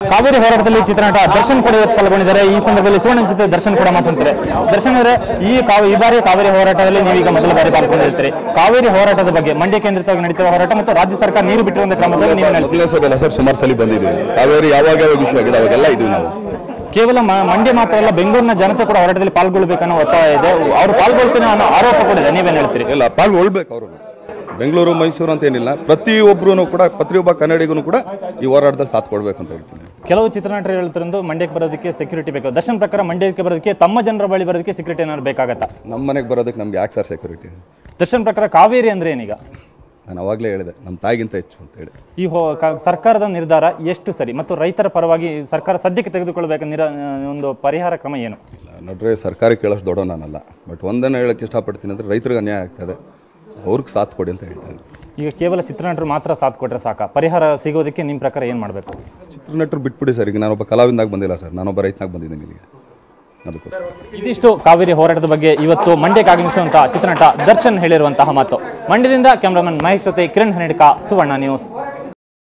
ಕಾವೇರಿ ಹೋರಾಟದಲ್ಲಿ ಚಿತ್ರನಟ ದರ್ಶನ್ ಕೂಡ ಇವತ್ತು ಪಾಲ್ಗೊಂಡಿದ್ದಾರೆ ಈ ಸಂದರ್ಭದಲ್ಲಿ ಸುವರ್ಣ ಚಿತ್ರ ದರ್ಶನ್ ಕೂಡ ಮಾತಂತಾರೆ ದರ್ಶನ್ ಅವರೇ ಈ ಕಾವ ಈ ಬಾರಿ ಕಾವೇರಿ ಹೋರಾಟದಲ್ಲಿ ನೀವೀಗ ಮೊದಲ ಬಾರಿ ಪಾಲ್ಗೊಂಡಿರ್ತೀರಿ ಕಾವೇರಿ ಹೋರಾಟದ ಬಗ್ಗೆ ಮಂಡ್ಯ ಕೇಂದ್ರಿತವಾಗಿ ನಡೀತಿರುವ ಹೋರಾಟ ಮತ್ತು ರಾಜ್ಯ ಸರ್ಕಾರ ನೀರು ಬಿಟ್ಟಿರುವಂತಹ ಕ್ರಮದಲ್ಲಿ ನೀವು ಹೇಳ್ತೀರಿ. ಮೊದಲನೇ ಸಭೆ ಅಲ್ಲ ಸರ್ ಸುಮಾರು ಸಲ ಬಂದಿದ್ದೀವಿ ಕಾವೇರಿ ಯಾವಾಗ ಯಾವಾಗ ಇಶ್ಯೂ ಆಗಿದೆ ಅವಾಗೆಲ್ಲ ಇದೀವಿ ನಾವು ಕೇವಲ ಮ- ಮಂಡ್ಯ ಮಾತ್ರ ಅಲ್ಲ ಬೆಂಗಳೂರಿನ ಜನತೆ ಕೂಡ ಹೋರಾಟದಲ್ಲಿ ಪಾಲ್ಗೊಳ್ಬೇಕನ್ನೋ ಒತ್ತಾಯ ಇದೆ ಅವರು ಪಾಲ್ಗೊಳ್ತೀನಿ ಅನ್ನೋ ಆರೋಪ ಕೂಡ ಇದೆ ನೀವೇನ್ ಹೇಳ್ತೀರಿ ಇಲ್ಲ ಪಾಲ್ಗೊಳ್ಬೇಕು ಅವರು ಬೆಂಗಳೂರು ಮೈಸೂರು ಅಂತ ಏನಿಲ್ಲ ಪ್ರತಿಯೊಬ್ಬರೂ ಕೂಡ ಪ್ರತಿಯೊಬ್ಬ ಕನ್ನಡಿಗನು ಕೂಡ ಈ ಹೋರಾಟದಲ್ಲಿ ಸಾಥ್ ಕೊಡ್ಬೇಕು ಅಂತ ಹೇಳ್ತೀನಿ ಕೆಲವು ಚಿತ್ರನಟರು ಹೇಳ್ತಿರೋದು ಮಂಡ್ಯಕ್ಕೆ ಬರೋದಕ್ಕೆ ಸೆಕ್ಯೂರಿಟಿ ಬೇಕು ದರ್ಶನ್ ಪ್ರಕಾರ ಮಂಡ್ಯಕ್ಕೆ ಬರೋದಕ್ಕೆ ತಮ್ಮ ಜನರ ಬಳಿ ಬರೋದಕ್ಕೆ ಸೆಕ್ಯೂರಿಟಿ ಏನಾದ್ರು ಬೇಕಾಗತ್ತಾ ನಮ್ಮ ಮನೆಗೆ ಬರೋದಕ್ಕೆ ನಮ್ಗೆ ಯಾಕೆ ಸರ್ ಸೆಕ್ಯೂರಿಟಿ ದರ್ಶನ್ ಪ್ರಕಾರ ಕಾವೇರಿ ಅಂದ್ರೆ ಏನೀಗ ನಾನು ಅವಾಗಲೇ ಹೇಳಿದೆ ನಮ್ಮ ತಾಯಿಗಿಂತ ಹೆಚ್ಚು ಅಂತ ಹೇಳಿ ಈ ಹೋ ಕ- ಸರ್ಕಾರದ ನಿರ್ಧಾರ ಎಷ್ಟು ಸರಿ ಮತ್ತು ರೈತರ ಪರವಾಗಿ ಸರ್ಕಾರ ಸದ್ಯಕ್ಕೆ ತೆಗೆದುಕೊಳ್ಬೇಕು ನಿರ ಒಂದು ಪರಿಹಾರ ಕ್ರಮ ಏನು ಇಲ್ಲ, ನೋಡ್ರೆ ಸರ್ಕಾರ ಕೇಳೋಷ್ಟು ದೊಡ್ಡ ನಾನಲ್ಲ ಬಟ್ ಒಂದನ್ನು ಹೇಳಕ್ಕೆ ಇಷ್ಟಪಡ್ತೀನಿ ಅಂದರೆ ರೈತರಿಗೆ ಅನ್ಯಾಯ ಆಗ್ತದೆ ಅವ್ರಿಗೆ ಸಾಥ್ ಕೊಡಿ ಅಂತ ಹೇಳ್ತಾ ಇದ್ದೀನಿ ಈಗ ಕೇವಲ ಚಿತ್ರನಟರು ಮಾತ್ರ ಸಾಥ್ ಕೊಟ್ರೆ ಸಾಕ ಪರಿಹಾರ ಸಿಗೋದಕ್ಕೆ ನಿಮ್ಮ ಪ್ರಕಾರ ಏನು ಮಾಡಬೇಕು ಚಿತ್ರನಟರು ಬಿಟ್ಬಿಡಿ ಸರ್ ಈಗ ನಾನೊಬ್ಬ ಕಲಾವಿದನಾಗ ಬಂದಿಲ್ಲ ಸರ್ ನಾನೊಬ್ಬ ರೈತನಾಗ ಬಂದಿದ್ದೀನಿ ಇಲ್ಲಿಗೆ ಅದಕ್ಕೋಸ್ಕರ ಇದಿಷ್ಟು ಕಾವೇರಿ ಹೋರಾಟದ ಬಗ್ಗೆ ಇವತ್ತು ಮಂಡ್ಯಕ್ಕೆ ಆಗಮಿಸುವಂತಹ ಚಿತ್ರನಟ ದರ್ಶನ್ ಹೇಳಿರುವಂತಹ ಮಾತು ಮಂಡ್ಯದಿಂದ ಕ್ಯಾಮ್ರಾಮನ್ ಮಹೇಶ್ ಜೊತೆ ಕಿರಣ್ ಹನೇಡ್ಕ ಸುವರ್ಣ ನ್ಯೂಸ್